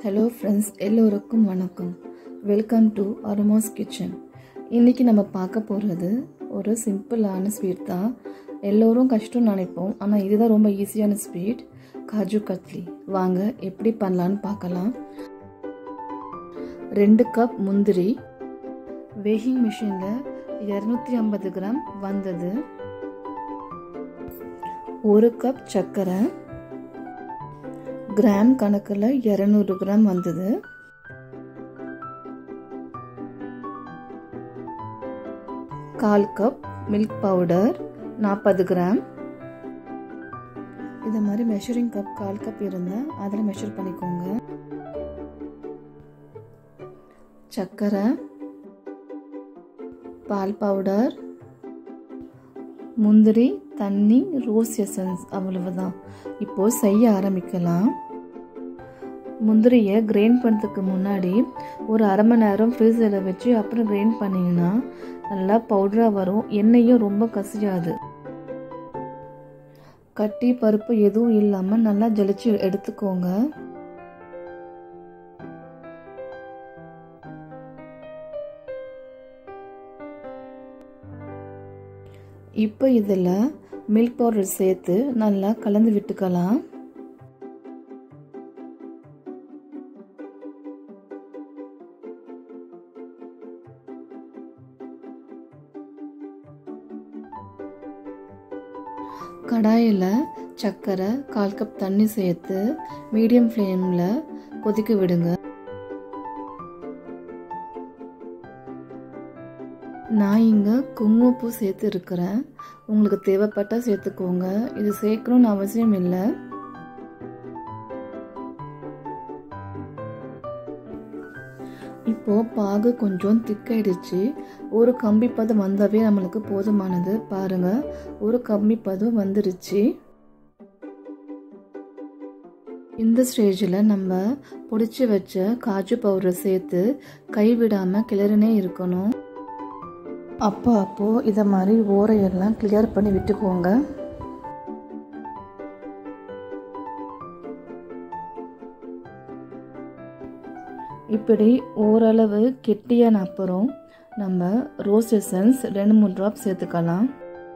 hello friends எல்லோருக்கும் வணக்கம் welcome to அருமாஸ் kitchen இன்றைக்கி நம்ம பார்க்க போகிறது ஒரு சிம்பிளான ஸ்வீட் தான் எல்லோரும் கஷ்டம் நினைப்போம் ஆனால் இதுதான் ரொம்ப ஈஸியான ஸ்வீட் காஜு கத்லி வாங்க எப்படி பண்ணலான்னு பார்க்கலாம் ரெண்டு கப் முந்திரி வேகிங் மிஷினில் இரநூத்தி ஐம்பது கிராம் வந்தது ஒரு கப் சர்க்கரை கிராம் கணக்கில் இரநூறு கிராம் வந்தது கால் கப் மில்க் பவுடர் நாற்பது கிராம் இதை மாதிரி மெஷரிங் கப் கால் கப் இருந்தால் அதில் மெஷர் பண்ணிக்கோங்க சர்க்கரை பால் பவுடர் முந்திரி தண்ணி ரோஸ் எசன்ஸ் அவ்வளவுதான் இப்போது செய்ய ஆரம்பிக்கலாம் முந்திரியை கிரைண்ட் பண்ணுறதுக்கு முன்னாடி ஒரு அரை மணி நேரம் ஃப்ரீசரில் வச்சு அப்புறம் கிரைண்ட் பண்ணிங்கன்னா நல்லா பவுடராக வரும் எண்ணெயும் ரொம்ப கசியாது கட்டி பருப்பு எதுவும் இல்லாமல் நல்லா ஜலிச்சு எடுத்துக்கோங்க இப்போ இதில் மில்க் பவுடர் சேர்த்து நல்லா கலந்து விட்டுக்கலாம் கடாயில் சர்க்கரை கால் கப் தண்ணி சேர்த்து மீடியம் ஃப்ளேமில் கொதிக்க விடுங்க நான் இங்கே குங்குமப்பூ சேர்த்து இருக்கிறேன் உங்களுக்கு தேவைப்பட்டால் சேர்த்துக்கோங்க இது சேர்க்கணும்னு அவசியம் இல்லை இப்போது பாகு கொஞ்சம் திக்காயிடுச்சு ஒரு கம்பி பதம் வந்தாவே நம்மளுக்கு போதுமானது பாருங்கள் ஒரு கம்பி பதம் வந்துருச்சு இந்த ஸ்டேஜில் நம்ம பொடிச்சு வச்ச காஜு பவுடரை சேர்த்து கைவிடாமல் கிளறினே இருக்கணும் அப்போ அப்போது இதை மாதிரி ஓரையெல்லாம் கிளியர் பண்ணி விட்டுக்கோங்க இப்படி ஓரளவு கெட்டியான அப்புறம் நம்ம ரோஸ் எசன்ஸ் ரெண்டு மூணு ட்ராப் சேர்த்துக்கலாம்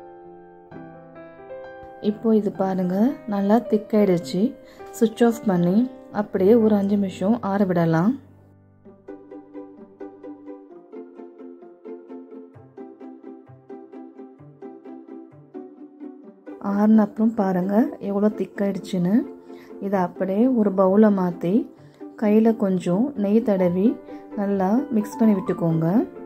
இப்போ இது பாருங்கள் நல்லா திக்காயிடுச்சு சுவிட்ச் ஆஃப் பண்ணி அப்படியே ஒரு அஞ்சு நிமிஷம் ஆற விடலாம் ஆறுன அப்புறம் பாருங்கள் எவ்வளோ திக்காயிடுச்சுன்னு இதை அப்படியே ஒரு பவுலை மாற்றி கையில் கொஞ்சம் நெய் தடவி நல்லா மிக்ஸ் பண்ணி விட்டுக்கோங்க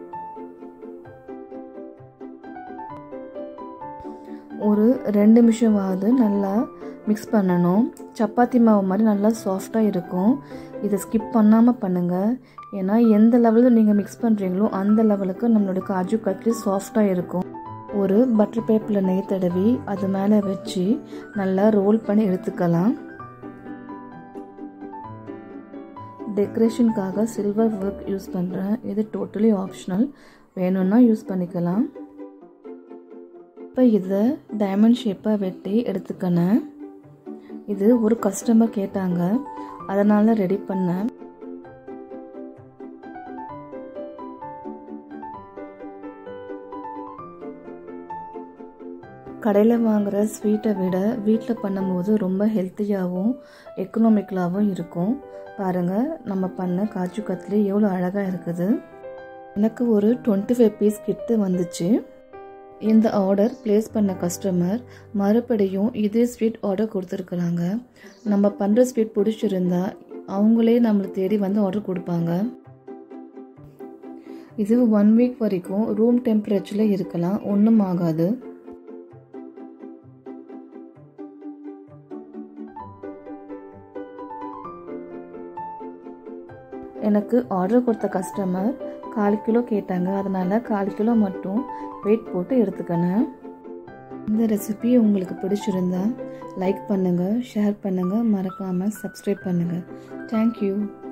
ஒரு ரெண்டு நிமிஷமாவது நல்லா மிக்ஸ் பண்ணணும் சப்பாத்தி மாவு மாதிரி நல்லா சாஃப்டாக இருக்கும் இதை ஸ்கிப் பண்ணாமல் பண்ணுங்கள் ஏன்னா எந்த லெவலில் நீங்கள் மிக்ஸ் பண்ணுறீங்களோ அந்த லெவலுக்கு நம்மளோட காஜு கட்லி சாஃப்டாக இருக்கும் ஒரு பட்டர் பேப்பரில் நெய் தடவி அது மேலே வச்சு நல்லா ரோல் பண்ணி எடுத்துக்கலாம் டெக்கரேஷனுக்காக சில்வர் ஒர்க் யூஸ் பண்ணுறேன் இது டோட்டலி ஆப்ஷனல் வேணும்னா யூஸ் பண்ணிக்கலாம் இப்போ இதை டைமண்ட் ஷேப்பாக வெட்டி எடுத்துக்கினேன் இது ஒரு கஸ்டமர் கேட்டாங்க அதனால் ரெடி பண்ணேன் கடையில் வாங்குகிற ஸ்வீட்டை விட வீட்டில் பண்ணும்போது ரொம்ப ஹெல்த்தியாகவும் எக்கனாமிக்கலாகவும் இருக்கும் பாருங்கள் நம்ம பண்ண காஜு கத்லி எவ்வளோ அழகாக இருக்குது எனக்கு ஒரு டுவெண்ட்டி ஃபைவ் பீஸ் கிட்ட வந்துச்சு இந்த ஆர்டர் ப்ளேஸ் பண்ண கஸ்டமர் மறுபடியும் இதே ஸ்வீட் ஆர்டர் கொடுத்துருக்குறாங்க நம்ம பண்ணுற ஸ்வீட் பிடிச்சிருந்தா அவங்களே நம்மளை தேடி வந்து ஆர்டர் கொடுப்பாங்க இது ஒன் வீக் வரைக்கும் ரூம் டெம்பரேச்சரில் இருக்கலாம் ஒன்றும் ஆகாது எனக்கு ஆர்டர் கொடுத்த கஸ்டமர் கால் கிலோ கேட்டாங்க அதனால் கால் கிலோ மட்டும் வெயிட் போட்டு எடுத்துக்கினேன் இந்த ரெசிபி உங்களுக்கு பிடிச்சிருந்தா லைக் பண்ணுங்கள் ஷேர் பண்ணுங்கள் மறக்காமல் சப்ஸ்கிரைப் பண்ணுங்கள் தேங்க்யூ